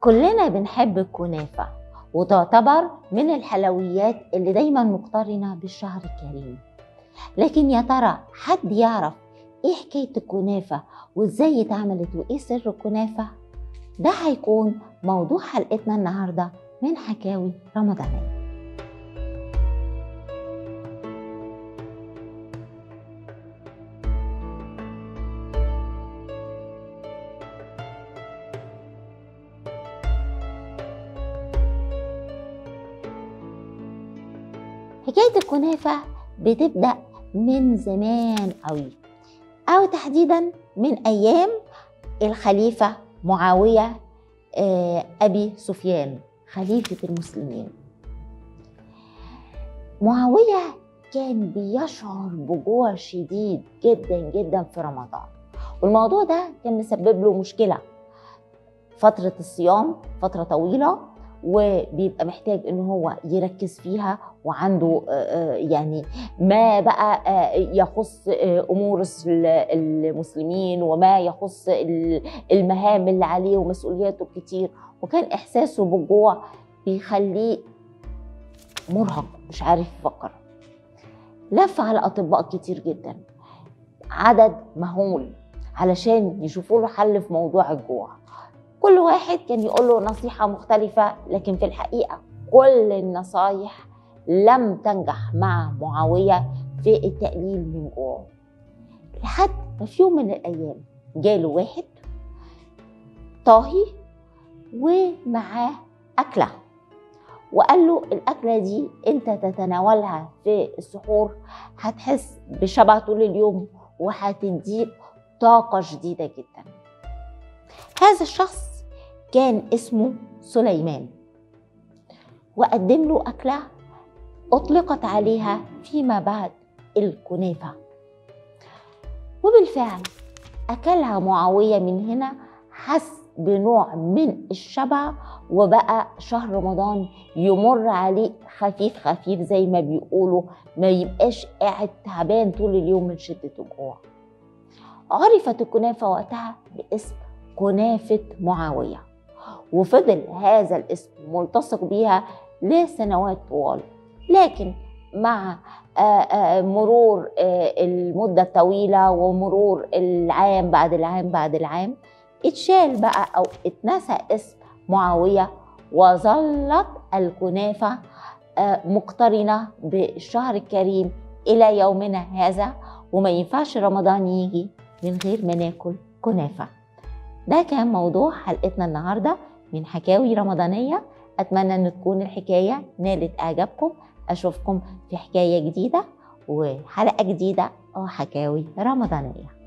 كلنا بنحب الكنافة وتعتبر من الحلويات اللي دايما مقترنة بالشهر الكريم لكن يا ترى حد يعرف ايه حكاية الكنافة وازاي اتعملت وايه سر الكنافة ده هيكون موضوع حلقتنا النهاردة من حكاوي رمضانية حكاية الكنافة بتبدأ من زمان قوي أو تحديدا من أيام الخليفة معاوية آه، أبي سفيان خليفة المسلمين معاوية كان بيشعر بجوع شديد جدا جدا في رمضان والموضوع ده كان مسبب له مشكلة فترة الصيام فترة طويلة وبيبقى محتاج ان هو يركز فيها وعنده آه، آه، يعني ما بقى آه، يخص آه، امور ال- المسلمين وما يخص ال- المهام اللي عليه ومسؤولياته كتير وكان احساسه بالجوع بيخليه مرهق مش عارف يفكر لف على اطباء كتير جدا عدد مهول علشان يشوفوا له حل في موضوع الجوع كل واحد كان يقول له نصيحة مختلفة لكن في الحقيقة كل النصايح لم تنجح مع معاوية في التقليل من جوعه لحد ما في يوم من الأيام جاله واحد طاهي ومعاه أكلة وقال له الأكلة دي أنت تتناولها في السحور هتحس بشبع طول اليوم وهتديك طاقة شديدة جدا هذا الشخص كان اسمه سليمان وقدم له أكلة أطلقت عليها فيما بعد الكنافة وبالفعل أكلها معاوية من هنا حس بنوع من الشبع وبقى شهر رمضان يمر عليه خفيف خفيف زي ما بيقولوا ما يبقاش قاعد تعبان طول اليوم من شدة الجوع عرفت الكنافة وقتها باسم كنافة معاوية وفضل هذا الاسم ملتصق بيها لسنوات طوال لكن مع آه، آه، مرور آه، المدة الطويلة ومرور العام بعد العام بعد العام اتشال بقى أو اتنسى اسم معاوية وظلت الكنافة آه، مقترنة بالشهر الكريم إلى يومنا هذا وما ينفعش رمضان يجي من غير ما ناكل كنافة ده كان موضوع حلقتنا النهاردة من حكاوي رمضانية أتمنى أن تكون الحكاية نالت إعجابكم أشوفكم في حكاية جديدة وحلقة جديدة أو حكاوي رمضانية